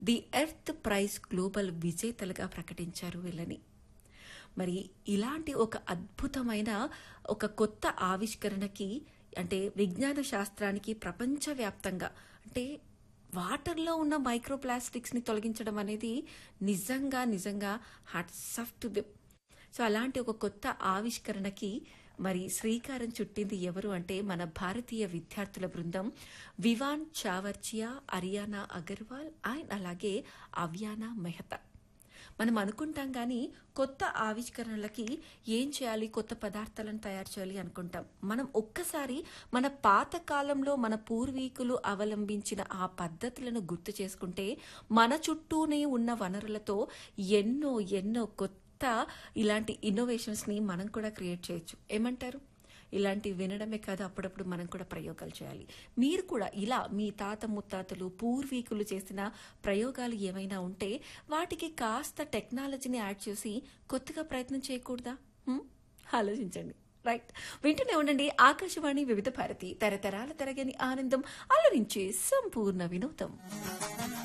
The earth praise global విజేతలుగా ప్రకటించారు వీళ్ళని మరి ఇలాంటి ఒక అద్భుతమైన ఒక కొత్త ఆవిష్కరణకి అంటే విజ్ఞాన శాస్త్రానికి ప్రపంచవ్యాప్తంగా అంటే వాటర్లో ఉన్న మైక్రో ప్లాస్టిక్స్ని తొలగించడం అనేది నిజంగా నిజంగా hats off to the so అలాంటి ఒక కొత్త ఆవిష్కరణకి మరి శ్రీకారం చుట్టింది ఎవరు అంటే మన భారతీయ విద్యార్థుల బృందం వివాన్ చావర్చియా అరియానా అగర్వాల్ అండ్ అలాగే అవ్యానా మెహతా మనం అనుకుంటాం కానీ కొత్త ఆవిష్కరణలకి ఏం చేయాలి కొత్త పదార్థాలను తయారు చేయాలి అనుకుంటాం మనం ఒక్కసారి మన పాత కాలంలో మన పూర్వీకులు అవలంబించిన ఆ పద్ధతులను గుర్తు చేసుకుంటే మన చుట్టూనే ఉన్న వనరులతో ఎన్నో ఎన్నో కొత్త ఇలాంటి ఇన్నోవేషన్స్ని మనం కూడా క్రియేట్ చేయొచ్చు ఏమంటారు ఇలాంటివి వినడమే కాదు అప్పుడప్పుడు మనం కూడా ప్రయోగాలు చేయాలి మీరు కూడా ఇలా మీ తాత ముత్తాతలు పూర్వీకులు చేసిన ప్రయోగాలు ఏమైనా ఉంటే వాటికి కాస్త టెక్నాలజీని యాడ్ చేసి కొత్తగా ప్రయత్నం చేయకూడదా హ్మ్? ఆలోచించండి రైట్ వింటూనే ఉండండి ఆకాశవాణి వివిధ భారతి తరతరాల తరగని ఆనందం అలరించే సంపూర్ణ వినోదం